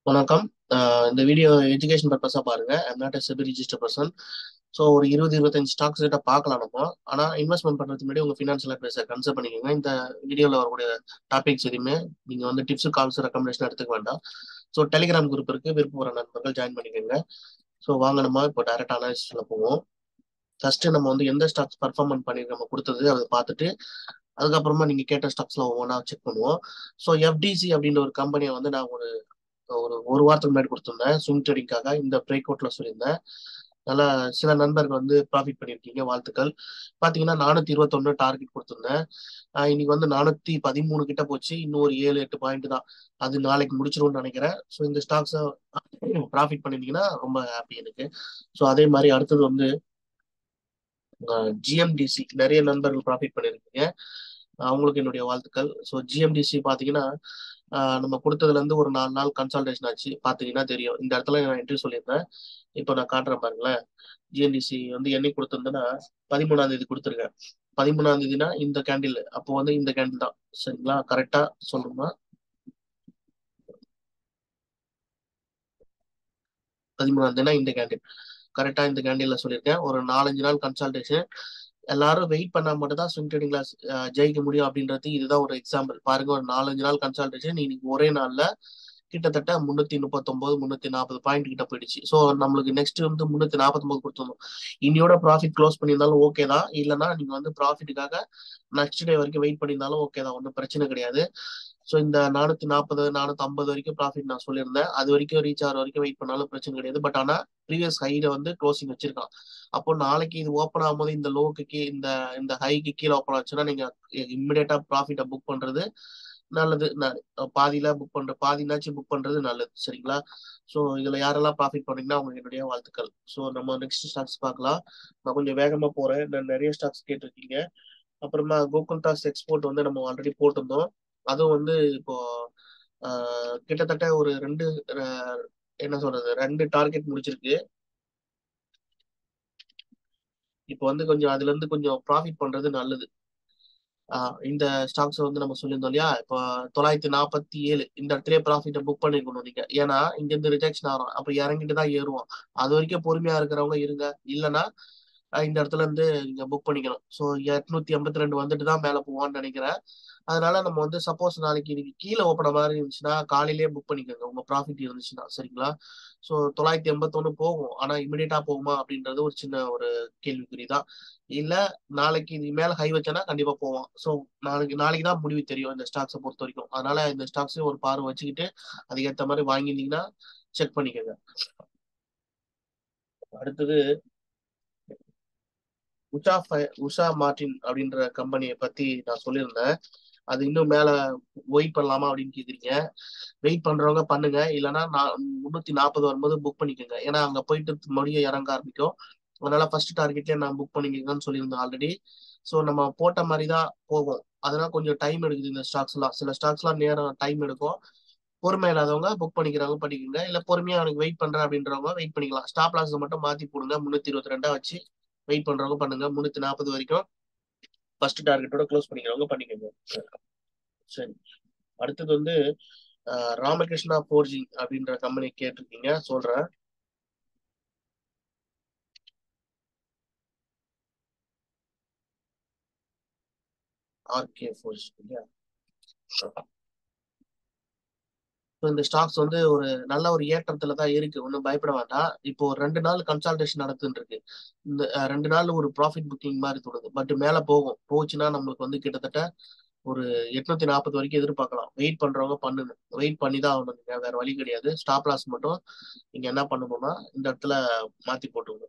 வணக்கம் ஆஹ் இந்த video education பர்பஸா பாருங்க I'm not SEBI register person so ஒரு இருபது இருபத்தஞ்சு ஸ்டாக்ஸ் கிட்ட பார்க்கலாம் நம்ம ஆனா இன்வெஸ்ட்மெண்ட் பண்றதுக்கு முன்னாடி உங்க ஃபினான்ஷியல் அட்வைசர் கன்சல்ட் பண்ணிக்கோங்க இந்த வீடியோல வரக்கூடிய டாபிக்ஸ் எதுவுமே நீங்க வந்து டிப்ஸ் கால்ஸ் ரெக்கமெண்டேஷன் எடுத்துக்க வேண்டாம் ஸோ டெலிகிராம் குரூப் இருக்கு விருப்பப்படுற நண்பர்கள் ஜாயின் பண்ணிக்கோங்க ஸோ வாங்க நம்ம இப்போ டைரக்ட் அனாலிசிஸ்ல போவோம் ஃபர்ஸ்ட் நம்ம வந்து எந்த ஸ்டாக்ஸ் பர்ஃபார்மன்ஸ் பண்ணி நம்ம கொடுத்தது அதை பார்த்துட்டு அதுக்கப்புறமா நீங்க கேட்ட ஸ்டாக்ஸ்ல ஒவ்வொன்றா செக் பண்ணுவோம் ஸோ எஃப்டிசி அப்படின்ற ஒரு கம்பெனியை வந்து நான் ஒரு ஒரு ஒரு வாரத்துக்கு முன்னாடி கொடுத்துருந்தேன் ஸ்விங் ட்ரேடிங்காக இந்த பிரேக் அவுட்ல சொல்லியிருந்தேன் நல்லா சில நண்பர்கள் வந்து ப்ராஃபிட் பண்ணியிருக்கீங்க வாழ்த்துக்கள் பார்த்தீங்கன்னா நானூத்தி இருபத்தொன்னு டார்கெட் கொடுத்துருந்தேன் ஆஹ் இன்னைக்கு வந்து நானூத்தி பதிமூணு கிட்ட போச்சு இன்னும் ஒரு ஏழு எட்டு பாயிண்ட் தான் அது நாளைக்கு முடிச்சிரும்னு நினைக்கிறேன் ஸோ இந்த ஸ்டாக்ஸை ப்ராஃபிட் பண்ணிருந்தீங்கன்னா ரொம்ப ஹாப்பி எனக்கு ஸோ அதே மாதிரி அடுத்தது வந்து ஜிஎம்டிசி நிறைய நண்பர்கள் ப்ராஃபிட் பண்ணியிருக்கீங்க அவங்களுக்கு என்னுடைய வாழ்த்துக்கள் ஸோ ஜிஎம்டிசி பார்த்தீங்கன்னா நம்ம கொடுத்ததுல இருந்து ஒரு நாலு நாள் கன்சல்டேஷன் ஆச்சு பார்த்தீங்கன்னா தெரியும் இந்த இடத்துல நான் என்ட்ரி சொல்லியிருந்தேன் இப்போ நான் காட்டுறேன் பாருங்களேன் ஜிஎன்டிசி வந்து என்னைக்கு கொடுத்துருந்தேன்னா பதிமூணாம் தேதி கொடுத்துருக்கேன் பதிமூணாம் தேதினா இந்த கேண்டில் அப்போ வந்து இந்த கேண்டில் தான் சரிங்களா கரெக்டா சொல்லணுமா பதிமூணாம் தேதினா இந்த கேண்டில் கரெக்டா இந்த கேண்டில்ல சொல்லியிருக்கேன் ஒரு நாலஞ்சு நாள் கன்சல்டேஷன் எல்லாரும் வெயிட் பண்ணா மட்டும் தான் ஸ்விங் ட்ரேடிங் கிளாஸ் ஜெயிக்க முடியும் அப்படின்றது இதுதான் ஒரு எக்ஸாம்பிள் பாருங்க ஒரு நாலஞ்சு நாள் கன்சல்டேஷன் இன்னைக்கு ஒரே நாள்ல கிட்டத்தட்ட முன்னூத்தி முப்பத்தொன்பது முன்னூத்தி நாற்பது பாயிண்ட் கிட்ட போயிடுச்சு ஸோ நம்மளுக்கு நெக்ஸ்ட் வந்து முன்னூத்தி நாற்பத்தொன்பது கொடுத்துருந்தோம் இன்னையோட ப்ராஃபிட் க்ளோஸ் பண்ணியிருந்தாலும் ஓகே தான் இல்லைன்னா நீங்க வந்து ப்ராஃபிட்டுக்காக நெக்ஸ்ட் டே வரைக்கும் வெயிட் பண்ணியிருந்தாலும் ஓகே தான் ஒன்றும் பிரச்சனை கிடையாது ஸோ இந்த நானூத்தி நாற்பது நானூத்தி ஐம்பது வரைக்கும் ப்ராஃபிட் நான் சொல்லியிருந்தேன் அது வரைக்கும் ரீச் ஆகிற வரைக்கும் வெயிட் பண்ணாலும் பிரச்சனை கிடையாது பட் ஆனால் ப்ரீவியஸ் ஹைல வந்து க்ளோசிங் வச்சிருக்கான் அப்போ நாளைக்கு இது ஓப்பன் ஆகும்போது இந்த லோக்கு இந்த இந்த ஹைக்கு கீழே ஓப்பன் ஆச்சுன்னா நீங்க இம்மிடியட்டா ப்ராஃபிட்டை புக் பண்றது நல்லது பாதியில புக் பண்ற பாதினாச்சும் புக் பண்றது நல்லது சரிங்களா ஸோ இதுல யாரெல்லாம் ப்ராஃபிட் பண்ணீங்கன்னா உங்களுக்கு என்னுடைய வாழ்த்துக்கள் ஸோ நம்ம நெக்ஸ்ட் ஸ்டாக்ஸ் பார்க்கலாம் நான் கொஞ்சம் வேகமா போறேன் நான் நிறைய ஸ்டாக்ஸ் கேட்டிருக்கீங்க அப்புறமா கோகுல் டாக்ஸ் எக்ஸ்போர்ட் வந்து நம்ம ஆல்ரெடி போட்டிருந்தோம் அதுவும் வந்து இப்போ கிட்டத்தட்ட ஒரு ரெண்டு என்ன சொல்றது ரெண்டு டார்கெட் முடிச்சிருக்கு இப்போ வந்து கொஞ்சம் அதுல இருந்து கொஞ்சம் ப்ராஃபிட் பண்றது நல்லது இந்த ஸ்டாக்ஸ் வந்து நம்ம சொல்லியிருந்தோம் இல்லையா இப்போ தொள்ளாயிரத்தி நாற்பத்தி ஏழு இந்த இடத்துலயே ப்ராஃபிட்டை புக் பண்ணிருக்கணும் நீங்க ஏன்னா இங்க இருந்து ரிஜெக்ஷன் ஆகும் அப்ப இறங்கிட்டு தான் ஏறுவோம் அது வரைக்கும் பொறுமையா இருக்கிறவங்க இருங்க இல்லைன்னா இந்த இடத்துல இருந்து நீங்க புக் பண்ணிக்கணும் ஸோ எட்நூத்தி எண்பத்தி ரெண்டு வந்துட்டு தான் மேல போவான்னு நினைக்கிறேன் அதனால நம்ம வந்து சப்போஸ் நாளைக்கு இன்னைக்கு கீழே ஓப்பன மாதிரி இருந்துச்சுன்னா காலையிலேயே புக் பண்ணிக்கோங்க உங்க ப்ராஃபிட் இருந்துச்சுன்னா சரிங்களா ஸோ தொள்ளாயிரத்தி எண்பத்தொன்னு போகும் ஆனா இமிடியட்டா போகுமா அப்படின்றது ஒரு சின்ன ஒரு கேள்விக்குறி தான் இல்ல நாளைக்கு இது மேல ஹை வச்சனா கண்டிப்பா போவான் ஸோ நாளைக்கு நாளைக்கு தான் முடிவு தெரியும் இந்த ஸ்டாக்ஸை பொறுத்த வரைக்கும் அதனால இந்த ஸ்டாக்ஸையும் ஒரு பார்வை வச்சுக்கிட்டு அதுக்கேற்ற மாதிரி வாங்கியிருந்தீங்கன்னா செக் பண்ணிக்கோங்க அடுத்தது உஷா உஷா மார்டின் அப்படின்ற கம்பெனியை பத்தி நான் சொல்லியிருந்தேன் அது இன்னும் மேல வெயிட் பண்ணலாமா அப்படின்னு கேக்குறீங்க வெயிட் பண்றவங்க பண்ணுங்க இல்லைன்னா நான் முன்னூத்தி நாற்பது வரும்போது புக் பண்ணிக்கோங்க ஏன்னா அங்க போயிட்டு மறுபடியும் இறங்க ஆரம்பிக்கும் அதனால ஃபர்ஸ்ட் டார்கெட்லயே நான் புக் பண்ணிக்கங்கன்னு சொல்லியிருந்தேன் ஆல்ரெடி ஸோ நம்ம போட்ட மாதிரி தான் போகும் அதனால கொஞ்சம் டைம் எடுக்குது இந்த ஸ்டாக்ஸ் எல்லாம் சில ஸ்டாக்ஸ் எல்லாம் நேரம் டைம் எடுக்கும் பொறுமை இல்லாதவங்க புக் பண்ணிக்கிறவங்க பண்ணிக்கோங்க இல்ல பொறுமையா எனக்கு வெயிட் பண்றேன் அப்படின்றவங்க வெயிட் பண்ணிக்கலாம் ஸ்டாப் லாஸ் மட்டும் மாத்தி போடுங்க முன்னூத்தி இருபத்தி ரெண்டா வச்சு வெயிட் பண்றவங்க பண்ணுங்க முன்னூத்தி நாற்பது வரைக்கும் ஃபர்ஸ்ட் டார்கெட்டோட க்ளோஸ் பண்ணிக்கிறவங்க பண்ணிக்கோங்க சரி அடுத்தது வந்து ராமகிருஷ்ணா போர்ஜிங் அப்படின்ற கம்பெனி கேட்டிருக்கீங்க சொல்றேன் ஆர்கே ஃபோர்ஜ் இல்லையா இந்த ஸ்டாக்ஸ் வந்து ஒரு நல்ல ஒரு ஏற்றத்துல தான் இருக்கு ஒன்றும் பயப்பட வேண்டாம் இப்போ ஒரு ரெண்டு நாள் கன்சல்டேஷன் நடந்துட்டு இருக்கு இந்த ரெண்டு நாள் ஒரு ப்ராஃபிட் புக்கிங் மாதிரி தோணுது பட் மேல போகும் போச்சுன்னா நம்மளுக்கு வந்து கிட்டத்தட்ட ஒரு எட்நூத்தி நாற்பது வரைக்கும் எதிர்பார்க்கலாம் வெயிட் பண்றவங்க பண்ணுங்க வெயிட் பண்ணி தான் ஆகணும் நீங்க வேற வழி கிடையாது ஸ்டாப் லாஸ் மட்டும் நீங்க என்ன பண்ணணும்னா இந்த இடத்துல மாத்தி போட்டுங்க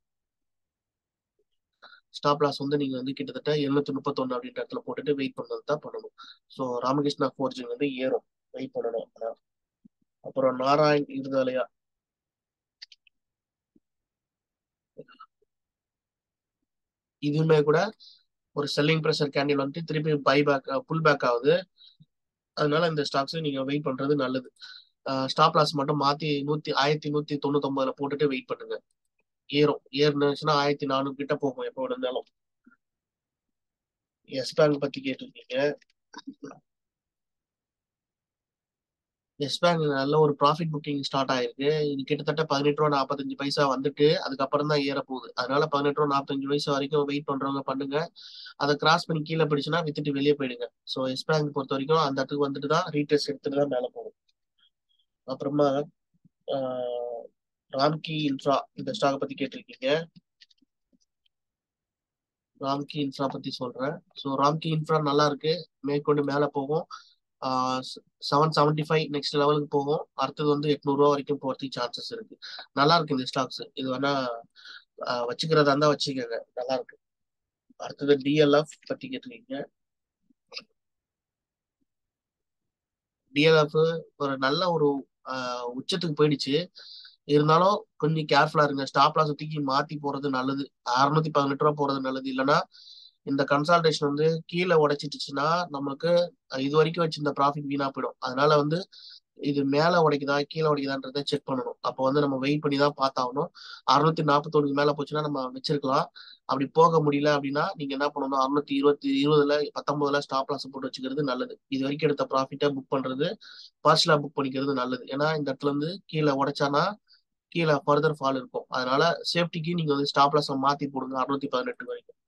ஸ்டாப் லாஸ் வந்து நீங்க வந்து கிட்டத்தட்ட எழுநூத்தி முப்பத்தொன்னு அப்படின்ற இடத்துல போட்டுட்டு வெயிட் பண்ணது தான் பண்ணணும் ஸோ ராமகிருஷ்ணா ஃபோர்ஜிங் வந்து ஏறும் வெயிட் பண்ணணும் அப்புறம் நாராயண் இருதலையா இதுவுமே கூட ஒரு செல்லிங் ப்ரெஷர் கேண்டில் வந்துட்டு திருப்பி பை பேக் புல் பேக் ஆகுது அதனால இந்த ஸ்டாக்ஸ் நீங்க வெயிட் பண்றது நல்லது ஸ்டாப் லாஸ் மட்டும் மாத்தி நூத்தி ஆயிரத்தி நூத்தி தொண்ணூத்தி ஒன்பதுல போட்டுட்டு வெயிட் பண்ணுங்க ஏறும் ஏறுனுச்சுன்னா ஆயிரத்தி நானூறு கிட்ட போகும் எப்போ இருந்தாலும் எஸ் பேங்க் பத்தி கேட்டிருக்கீங்க எஸ் பேங்க் நல்ல ஒரு ப்ராஃபிட் புக்கிங் ஸ்டார்ட் ஆயிருக்கு இது கிட்டத்தட்ட பதினெட்டு ரூபா நாற்பத்தஞ்சு பைசா வந்துட்டு அதுக்கப்புறம் தான் ஏற போகுது அதனால பதினெட்டு ரூபா நாற்பத்தஞ்சு பைசா வரைக்கும் வெயிட் பண்றவங்க பண்ணுங்க அதை கிராஸ் பண்ணி கீழே போயிடுச்சுன்னா வித்துட்டு வெளியே போயிடுங்க ஸோ எஸ் பேங்க் பொறுத்த வரைக்கும் அந்த இடத்துக்கு வந்துட்டு தான் ரீடெஸ்ட் எடுத்துட்டு தான் மேலே போகும் அப்புறமா ஆஹ், ராம்கி இன்ஃப்ரா இந்த ஸ்டாக் பத்தி கேட்டிருக்கீங்க ராம்கி இன்ஃப்ரா பத்தி சொல்றேன் ஸோ ராம்கி இன்ஃப்ரா நல்லா இருக்கு மேற்கொண்டு மேலே போகும் செவன் செவன்டி ஃபைவ் நெக்ஸ்ட் லெவலுக்கு போகும் அடுத்தது வந்து எட்நூறுரூவா வரைக்கும் போகிறதுக்கு சான்சஸ் இருக்கு நல்லா இருக்கு இந்த ஸ்டாக்ஸ் இது வேணா ஆஹ் வச்சுக்கிறதா இருந்தா வச்சுக்கோங்க நல்லா இருக்கு அடுத்தது டிஎல்எஃப் பத்தி கேட்டிருக்கீங்க டிஎல்எஃப் ஒரு நல்ல ஒரு ஆஹ் உச்சத்துக்கு போயிடுச்சு இருந்தாலும் கொஞ்சம் கேர்ஃபுல்லா இருங்க ஸ்டாப் லாஸ் தூக்கி மாத்தி போறது நல்லது அறுநூத்தி பதினெட்டு ரூபா போறது நல்லது இல்லைன்னா இந்த கன்சால்டேஷன் வந்து கீழே உடைச்சிட்டுச்சுன்னா நம்மளுக்கு அஹ் இது வரைக்கும் வச்சிருந்த ப்ராஃபிட் வீணா போயிடும் அதனால வந்து இது மேல உடைக்குதா கீழே உடைக்குதான்றதை செக் பண்ணணும் அப்போ வந்து நம்ம வெயிட் பண்ணி தான் பார்த்தாகணும் அறுநூத்தி நாற்பத்தொன்னுக்கு மேல போச்சுன்னா நம்ம வச்சிருக்கலாம் அப்படி போக முடியல அப்படின்னா நீங்க என்ன பண்ணணும் அறுநூத்தி இருபத்தி இருபதுல பத்தொன்பதுல ஸ்டாப் லாஸ் போட்டு வச்சுக்கிறது நல்லது இது வரைக்கும் எடுத்த ப்ராஃபிட்டை புக் பண்றது பார்சலா புக் பண்ணிக்கிறது நல்லது ஏன்னா இந்த இடத்துல இருந்து கீழே உடைச்சானா கீழே ஃபர்தர் ஃபால் இருக்கும் அதனால சேஃப்டிக்கு நீங்க வந்து ஸ்டாப் லாஸ் மாத்தி போடுங்க அறுநூத்தி பதினெட்டு வரைக்கும்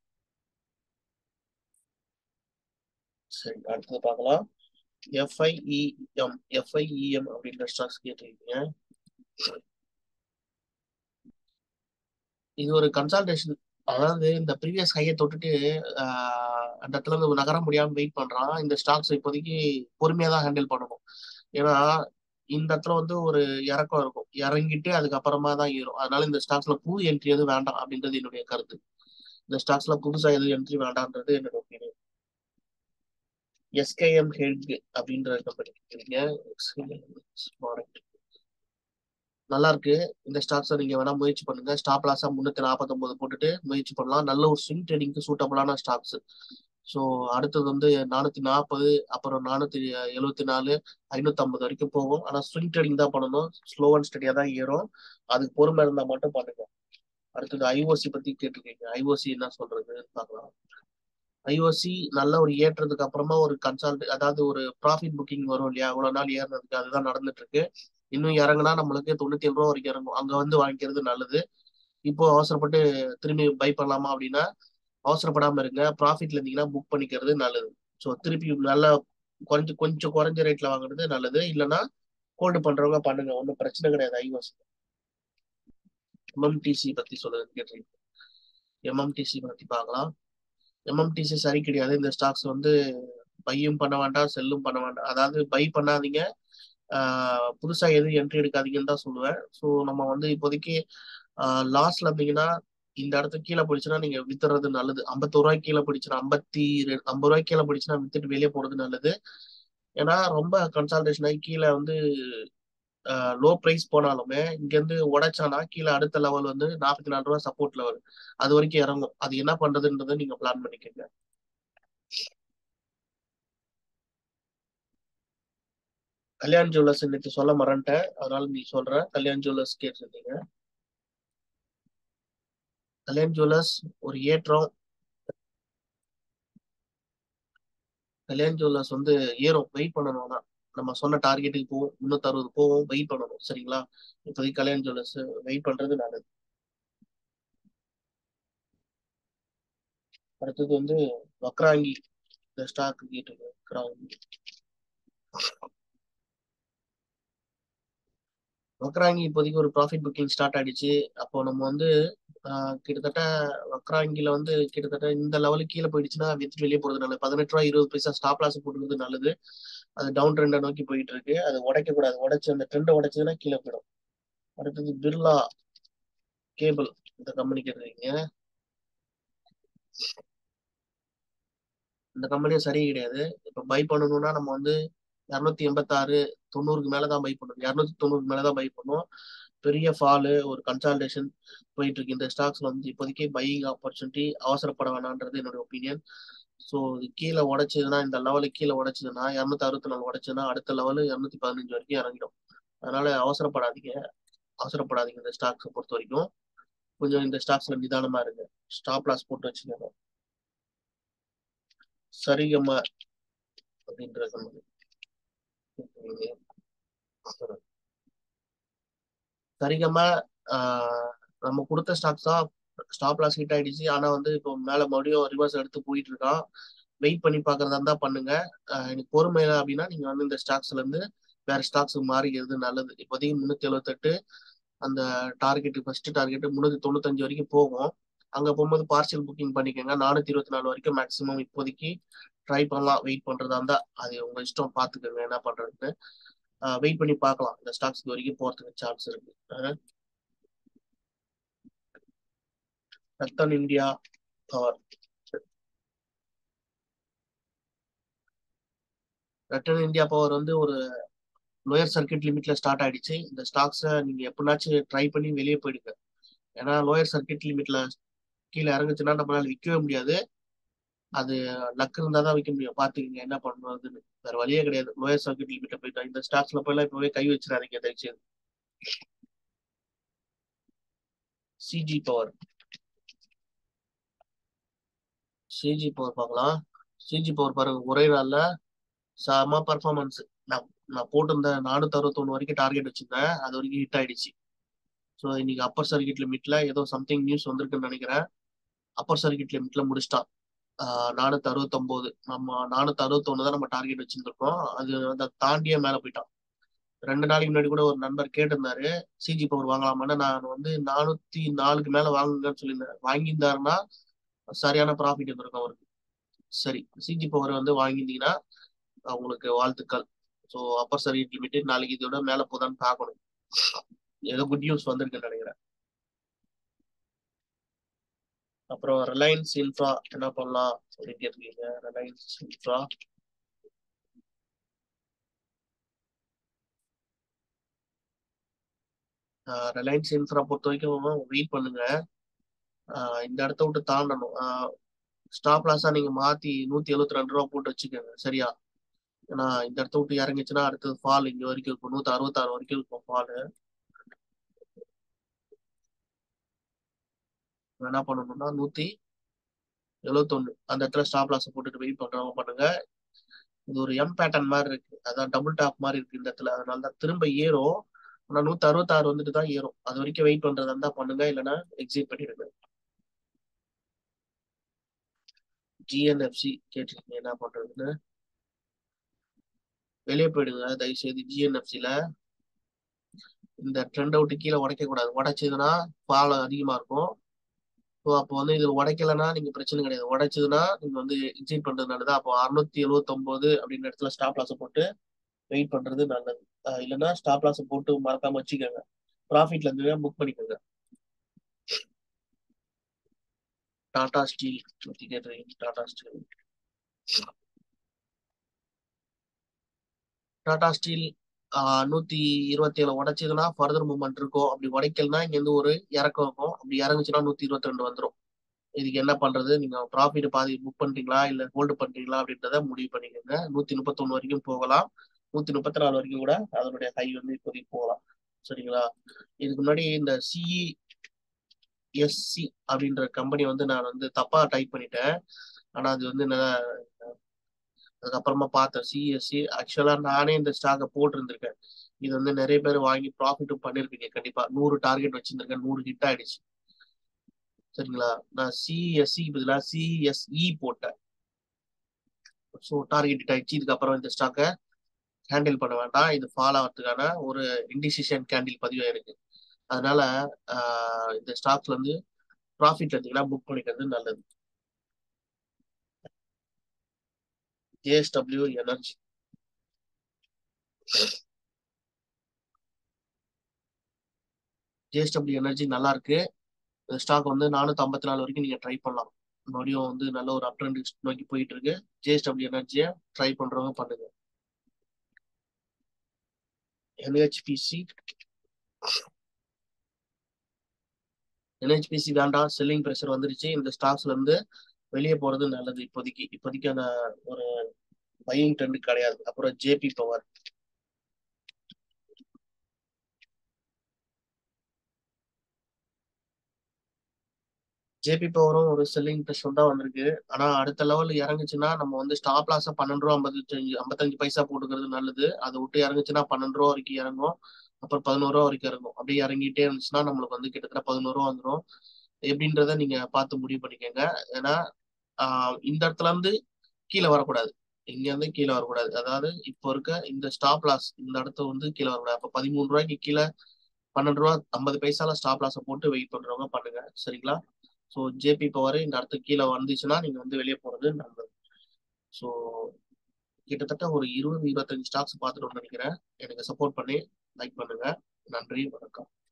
சரி அடுத்தது பார்க்கலாம் எஃப்ஐஇஎம் எஃப்ஐஇஎம் அப்படின்ற ஸ்டாக்ஸ் கேட்டிருக்கீங்க இது ஒரு கன்சல்டேஷன் அதாவது இந்த ப்ரீவியஸ் ஹையை தொட்டுட்டு ஆஹ், அந்த இடத்துல இருந்து நகர முடியாம வெயிட் பண்றான் இந்த ஸ்டாக்ஸ் இப்போதைக்கு பொறுமையா தான் ஹேண்டில் பண்ணணும் ஏன்னா இந்த இடத்துல வந்து ஒரு இறக்கம் இருக்கும் இறங்கிட்டு அதுக்கப்புறமா தான் ஏறும் அதனால இந்த ஸ்டாக்ஸ்ல புது என்ட்ரி எதுவும் வேண்டாம் அப்படின்றது என்னுடைய கருத்து இந்த ஸ்டாக்ஸ்ல புதுசா எதுவும் என்ட்ரி வேண்டாம்ன்றது என்னோட ஒப்பீனியன் எஸ்கேஎம் ஹெட் அப்படின்ற கம்பெனி இருக்கீங்க ப்ராடக்ட் நல்லா இருக்கு இந்த ஸ்டாக்ஸை நீங்க வேணா முயற்சி பண்ணுங்க ஸ்டாப் லாஸா முன்னூத்தி நாற்பத்தொன்பது போட்டுட்டு முயற்சி பண்ணலாம் நல்ல ஒரு ஸ்விங் ட்ரேடிங்க்கு சூட்டபிளான ஸ்டாக்ஸ் ஸோ அடுத்தது வந்து நானூத்தி நாற்பது அப்புறம் நானூத்தி எழுவத்தி நாலு ஐநூத்தி ஐம்பது வரைக்கும் போகும் ஆனா ஸ்விங் ட்ரேடிங் தான் பண்ணணும் ஸ்லோ அண்ட் ஸ்டடியா தான் ஏறும் அதுக்கு பொறுமை இருந்தா மட்டும் பண்ணுங்க அடுத்தது ஐஓசி பத்தி கேட்டிருக்கீங்க ஐஓசி என்ன சொல்றது பார்க்கலாம் ஐஓசி நல்ல ஒரு ஏற்றதுக்கு அப்புறமா ஒரு கன்சல்ட் அதாவது ஒரு ப்ராஃபிட் புக்கிங் வரும் இல்லையா இவ்வளவு நாள் ஏறினதுக்கு அதுதான் நடந்துட்டு இருக்கு இன்னும் இறங்குனா நம்மளுக்கு தொண்ணூத்தி ஏழு ரூபா வரைக்கும் இறங்கும் அங்க வந்து வாங்கிக்கிறது நல்லது இப்போ அவசரப்பட்டு திரும்பி பை பண்ணலாமா அப்படின்னா அவசரப்படாம இருங்க ப்ராஃபிட்ல இருந்தீங்கன்னா புக் பண்ணிக்கிறது நல்லது ஸோ திருப்பி நல்லா குறைஞ்சு கொஞ்சம் குறைஞ்ச ரேட்ல வாங்குறது நல்லது இல்லைன்னா ஹோல்டு பண்றவங்க பண்ணுங்க ஒன்றும் பிரச்சனை கிடையாது ஐஓசி எம்எம்டிசி பத்தி சொல்லுறது கேட்டிருக்கீங்க எம்எம்டிசி பத்தி பார்க்கலாம் எம்எம்டிசி சரி கிடையாது இந்த ஸ்டாக்ஸ் வந்து பையும் பண்ண வேண்டாம் செல்லும் பண்ண வேண்டாம் அதாவது பை பண்ணாதீங்க ஆஹ் புதுசா எதுவும் என்ட்ரி எடுக்காதீங்கன்னு தான் சொல்லுவேன் ஸோ நம்ம வந்து இப்போதைக்கு லாஸ்ட்ல இருந்தீங்கன்னா இந்த இடத்துக்கு கீழே போயிடுச்சுன்னா நீங்க வித்துறது நல்லது ஐம்பத்தோரு ரூபாய்க்கு கீழே போயிடுச்சுன்னா ஐம்பத்தி ரெ- ஐம்பது ரூபாய்க்கு கீழே போயிடுச்சுன்னா வித்துட்டு வெளியே போறது நல்லது ஏன்னா ரொம்ப கன்சல்டேஷன் ஆகி கீழே வந்து லோ பிரைஸ் போனாலுமே இங்க இருந்து உடைச்சானா கீழே அடுத்த லெவல் வந்து நாற்பத்தி நாலு ரூபாய் சப்போர்ட் லெவல் அது வரைக்கும் இறங்கும் அது என்ன பண்றதுன்றதை நீங்க பிளான் பண்ணிக்கோங்க கல்யாண் ஜுவல்லர்ஸ் இன்னைக்கு சொல்ல மறந்துட்டேன் அதனால நீ சொல்ற கல்யாண் ஜுவல்லர்ஸ் கேட்டிருந்தீங்க கல்யாண் ஜுவல்லர்ஸ் ஒரு ஏற்றம் கல்யாண் ஜுவல்லர்ஸ் வந்து ஏறும் வெயிட் பண்ணணும் ஆனா நம்ம சொன்ன டார்கெட்டுக்கு போவோம் முன்னூத்தி அறுபது போவோம் வெயிட் பண்ணணும் சரிங்களா இப்போதைக்கு கல்யாண் ஜுவல்லர்ஸ் வெயிட் பண்றது நல்லது அடுத்தது வந்து வக்ராங்கி இந்த ஸ்டாக் கேட்டு வக்ராங்கி வக்ராங்கி இப்போதைக்கு ஒரு ப்ராஃபிட் புக்கிங் ஸ்டார்ட் ஆயிடுச்சு அப்போ நம்ம வந்து ஆஹ், கிட்டத்தட்ட வக்ராங்கில வந்து கிட்டத்தட்ட இந்த லெவலுக்கு கீழே போயிடுச்சுன்னா வித்துட்டு வெளியே போறது நல்லது பதினெட்டு ரூபா இருபது பைசா ஸ்டாப் லாஸ் போட்டுக்கிறது நல்லது அது டவுன் ட்ரெண்டை நோக்கி போயிட்டு இருக்கு அது உடைக்க கூடாது உடைச்சு அந்த ட்ரெண்டை உடைச்சதுன்னா கீழே போயிடும் அடுத்தது பிர்லா கேபிள் இந்த கம்பெனி கேட்டிருக்கீங்க இந்த கம்பெனியும் சரி கிடையாது இப்போ பை பண்ணணும்னா நம்ம வந்து இரநூத்தி எண்பத்தாறு தொண்ணூறுக்கு மேல தான் பை பண்ணணும் இரநூத்தி தொண்ணூறுக்கு மேல தான் பை பண்ணுவோம் பெரிய ஃபாலு ஒரு கன்சால்டேஷன் போயிட்டு இருக்கு இந்த ஸ்டாக்ஸ்ல வந்து இப்போதைக்கு பையிங் ஆப்பர்ச்சுனிட்டி அவசரப்பட வேணான்றது என்னோட ஒப்பீனியன் ஸோ இது கீழே உடைச்சதுன்னா இந்த லெவலுக்கு கீழே உடைச்சதுன்னா இரநூத்தி அறுபத்தி நாலு உடைச்சதுன்னா அடுத்த லெவலு இரநூத்தி பதினஞ்சு வரைக்கும் இறங்கிடும் அதனால அவசரப்படாதீங்க அவசரப்படாதீங்க இந்த ஸ்டாக்ஸை பொறுத்த வரைக்கும் கொஞ்சம் இந்த ஸ்டாக்ஸ்ல நிதானமா இருங்க ஸ்டாப் லாஸ் போட்டு வச்சுக்கோங்க சரிகம அப்படின்ற கம்பெனி சரிகமா ஆஹ் நம்ம கொடுத்த ஸ்டாக்ஸ் தான் ஸ்டாப் லாஸ் ஹிட் ஆயிடுச்சு ஆனா வந்து இப்போ மேல மறுபடியும் ரிவர்ஸ் எடுத்து போயிட்டு இருக்கான் வெயிட் பண்ணி பாக்குறதா இருந்தா பண்ணுங்க ஆஹ் எனக்கு பொறுமை இல்லை அப்படின்னா நீங்க வந்து இந்த ஸ்டாக்ஸ்ல இருந்து வேற ஸ்டாக்ஸ் மாறிக்கிறது நல்லது இப்போதைக்கு முன்னூத்தி எழுபத்தெட்டு அந்த டார்கெட் ஃபர்ஸ்ட் டார்கெட் முன்னூத்தி தொண்ணூத்தஞ்சு வரைக்கும் போகும் அங்க போகும்போது பார்சல் புக்கிங் பண்ணிக்கோங்க நானூத்தி இருபத்தி நாலு வரைக்கும் மேக்ஸிமம் இப்போதைக்கு ட்ரை பண்ணலாம் வெயிட் பண்றதா இருந்தா அது உங்க இஷ்டம் பாத்துக்கோங்க என்ன பண்றதுன்னு வெயிட் பண்ணி பார்க்கலாம் இந்த ஸ்டாக்ஸ் இது வரைக்கும் போறதுக்கு சான்ஸ் இருக்கு அஹ் Rattan India power Rattan India power வந்து ஒரு லோயர் சர்க்கியூட் லிமிட்ல ஸ்டார்ட் ஆயிடுச்சு இந்த ஸ்டாக்ஸை நீங்க எப்படினாச்சும் ட்ரை பண்ணி வெளியே போயிடுங்க ஏன்னா லோயர் சர்க்கியூட் லிமிட்ல கீழே இறங்குச்சுன்னா நம்மளால விற்கவே முடியாது அது லக் இருந்தா தான் விற்க முடியும் பாத்துக்கங்க என்ன பண்ணுறதுன்னு வேற வழியே கிடையாது லோயர் சர்க்கியூட் லிமிட்ல போயிட்டா இந்த ஸ்டாக்ஸ்ல போய் இப்பவே கை வச்சிடாதீங்க தயவுசெய்து சிஜி பவர் சிஜி பவர் பார்க்கலாம் சிஜி பவர் பாருங்க ஒரே நாள்ல செம பர்ஃபார்மன்ஸ் நான் நான் போட்டிருந்த நானூத்தி அறுபத்தொன்னு வரைக்கும் டார்கெட் வச்சிருந்தேன் அது வரைக்கும் ஹிட் ஆயிடுச்சு ஸோ இன்னைக்கு அப்பர் சர்க்கியூட் லிமிட்ல ஏதோ சம்திங் நியூஸ் வந்திருக்குன்னு நினைக்கிறேன் அப்பர் சர்க்கியூட் லிமிட்ல முடிச்சிட்டான் நானூத்தி அறுபத்தொன்பது நம்ம நானூத்தி அறுபத்தொன்னு தான் நம்ம டார்கெட் வச்சிருந்திருக்கோம் அது அதை தாண்டியே மேல போயிட்டான் ரெண்டு நாளைக்கு முன்னாடி கூட ஒரு நண்பர் கேட்டிருந்தாரு சிஜி பவர் வாங்கலாமான்னு நான் வந்து நானூத்தி நாலுக்கு மேல வாங்குங்கன்னு சொல்லியிருந்தேன் வாங்கியிருந்தாருன்னா சரியான ப்ராஃபிட் இருந்திருக்கும் அவருக்கு சரி சிஜி பவர் வந்து வாங்கியிருந்தீங்கன்னா உங்களுக்கு வாழ்த்துக்கள் ஸோ அப்பர் சர்வீஸ் லிமிடெட் நாளைக்கு இதோட மேல போதான்னு பார்க்கணும் ஏதோ குட் நியூஸ் வந்திருக்குன்னு நினைக்கிறேன் அப்புறம் ரிலையன்ஸ் இன்ஃப்ரா என்ன பண்ணலாம் அப்படின்னு கேட்டிருக்கீங்க ரிலையன்ஸ் இன்ஃப்ரா ரிலையன்ஸ் இன்ஃப்ரா பொறுத்த வரைக்கும் வெயிட் பண்ணுங்க இந்த இடத்த விட்டு தாண்டணும் ஸ்டாப் லாஸா நீங்க மாத்தி நூத்தி எழுபத்தி ரெண்டு ரூபா போட்டு வச்சுக்கோங்க சரியா ஏன்னா இந்த இடத்த விட்டு இறங்கிச்சுன்னா அடுத்தது ஃபால் இங்க வரைக்கும் இருக்கும் நூத்தி அறுபத்தாறு வரைக்கும் இருக்கும் ஃபால் என்ன பண்ணணும்னா நூத்தி எழுபத்தொன்னு அந்த இடத்துல ஸ்டாப் லாஸ் போட்டுட்டு வெயிட் பண்றவங்க பண்ணுங்க இது ஒரு எம் பேட்டர்ன் மாதிரி இருக்கு அதான் டபுள் டாப் மாதிரி இருக்கு இந்த இடத்துல அதனால தான் திரும்ப ஏறும் ஆனா நூத்தி அறுபத்தாறு வந்துட்டு தான் ஏறும் அது வரைக்கும் வெயிட் பண்றதா இருந்தா பண்ணுங்க இல்லைன்னா எக்ஸிட் பண்ணிடுங்க ஜிஎன்எஃப்சி கேட்டிருக்கீங்க என்ன பண்றதுன்னு வெளியே போயிடுங்க தயவு செய்து ஜிஎன்எஃப்சில இந்த ட்ரெண்ட் அவுட்டு கீழே உடைக்க கூடாது உடைச்சதுன்னா பால் அதிகமா இருக்கும் ஸோ அப்போ வந்து இது உடைக்கலன்னா நீங்க பிரச்சனை கிடையாது உடைச்சதுன்னா நீங்க வந்து எக்ஸிட் பண்றது நல்லது அப்போ அறுநூத்தி எழுபத்தி ஒன்பது அப்படின்ற இடத்துல ஸ்டாப் லாஸ் போட்டு வெயிட் பண்றது நல்லது இல்லைன்னா ஸ்டாப் லாஸ் போட்டு மறக்காம வச்சுக்கோங்க ப்ராஃபிட்ல இருந்து புக் பண்ணிக்கோங்க டாடா ஸ்டீல் பத்தி கேட்டுறீங்க டாடா ஸ்டீல் டாடா ஸ்டீல் நூத்தி இருபத்தி ஏழு உடைச்சதுன்னா ஃபர்தர் மூவ்மெண்ட் இருக்கும் அப்படி உடைக்கலனா இங்க இருந்து ஒரு இறக்கம் இருக்கும் அப்படி இறங்குச்சுன்னா நூத்தி இருபத்தி ரெண்டு வந்துடும் இதுக்கு என்ன பண்றது நீங்க ப்ராஃபிட் பாதி புக் பண்றீங்களா இல்ல ஹோல்டு பண்றீங்களா அப்படின்றத முடிவு பண்ணிக்கோங்க நூத்தி முப்பத்தொன்னு வரைக்கும் போகலாம் நூத்தி முப்பத்தி நாலு வரைக்கும் கூட அதனுடைய ஹை வந்து இப்போதைக்கு போகலாம் சரிங்களா இதுக்கு முன்னாடி இந்த சிஇ எஸ்சி அப்படின்ற கம்பெனி வந்து நான் வந்து தப்பா டைப் பண்ணிட்டேன் ஆனா அது வந்து அதுக்கப்புறமா பார்த்தேன் சிஎஸ்சி ஆக்சுவலா நானே இந்த ஸ்டாக்கை போட்டிருந்திருக்கேன் இது வந்து நிறைய பேர் வாங்கி ப்ராஃபிட்டும் பண்ணிருப்பீங்க கண்டிப்பா நூறு டார்கெட் வச்சிருந்திருக்கேன் நூறு ஹிட் ஆயிடுச்சு சரிங்களா நான் சிஎஸ்சி பதிலாக சிஎஸ்இ போட்டேன் ஸோ டார்கெட் ஹிட் ஆயிடுச்சு இதுக்கப்புறம் இந்த ஸ்டாக்கை ஹேண்டில் பண்ண வேண்டாம் இது ஃபாலோ ஆகிறதுக்கான ஒரு இன்டிசிஷன் கேண்டில் பதிவு இருக்கு அதனால இந்த ஸ்டாக்ஸ்ல இருந்து ப்ராஃபிட் எடுத்தீங்கன்னா புக் பண்ணிக்கிறது நல்லது ஜேஎஸ்டபிள்யூ எனர்ஜி ஜேஎஸ்டபிள்யூ எனர்ஜி நல்லா இருக்கு ஸ்டாக் வந்து நானூத்தி ஐம்பத்தி நாலு வரைக்கும் நீங்க ட்ரை பண்ணலாம் மறுபடியும் வந்து நல்ல ஒரு அப் ட்ரெண்ட் நோக்கி போயிட்டு இருக்கு ஜேஎஸ்டபிள்யூ எனர்ஜியை ட்ரை பண்றவங்க பண்ணுங்க என்ஹெச்பிசி என்ஹெச்பிசி வேண்டாம் செல்லிங் ப்ரெஷர் வந்துருச்சு இந்த ஸ்டாக்ஸ்ல இருந்து வெளியே போறது நல்லது இப்போதைக்கு இப்போதைக்கு அந்த ஒரு பையிங் ட்ரெண்ட் கிடையாது அப்புறம் ஜேபி பவர் ஜேபி பவரும் ஒரு செல்லிங் ப்ரெஷர் தான் வந்திருக்கு ஆனா அடுத்த லெவல் இறங்குச்சுன்னா நம்ம வந்து ஸ்டாப் லாஸா பன்னெண்டு ரூபா ஐம்பத்தஞ்சு ஐம்பத்தஞ்சு பைசா போட்டுக்கிறது நல்லது அதை விட்டு இறங்குச்சுன்னா பன்னெண்டு ரூபா வரைக்கும் இறங்கும் அப்புறம் பதினோரு ரூபா வரைக்கும் இறங்கும் அப்படியே இறங்கிட்டே இருந்துச்சுன்னா நம்மளுக்கு வந்து கிட்டத்தட்ட பதினோரு ரூபா வந்துடும் எப்படின்றத நீங்க பார்த்து முடிவு பண்ணிக்கோங்க ஏன்னா ஆஹ் இந்த இடத்துல இருந்து கீழே வரக்கூடாது இங்க இருந்து கீழே வரக்கூடாது அதாவது இப்போ இருக்க இந்த ஸ்டாப் லாஸ் இந்த இடத்த வந்து கீழே வரக்கூடாது அப்போ பதிமூணு ரூபாய்க்கு கீழே பன்னெண்டு ரூபா ஐம்பது பைசால ஸ்டாப் லாஸை போட்டு வெயிட் பண்றவங்க பண்ணுங்க சரிங்களா ஸோ ஜேபி பவர் இந்த இடத்துக்கு கீழே வந்துச்சுன்னா நீங்க வந்து வெளியே போறது நல்லது ஸோ கிட்டத்தட்ட ஒரு இருபது இருபத்தஞ்சு ஸ்டாக்ஸ் பார்த்துட்டு நினைக்கிறேன் எனக்கு சப்போர்ட் பண்ணி லைக் பண்ணுங்க நன்றி வணக்கம்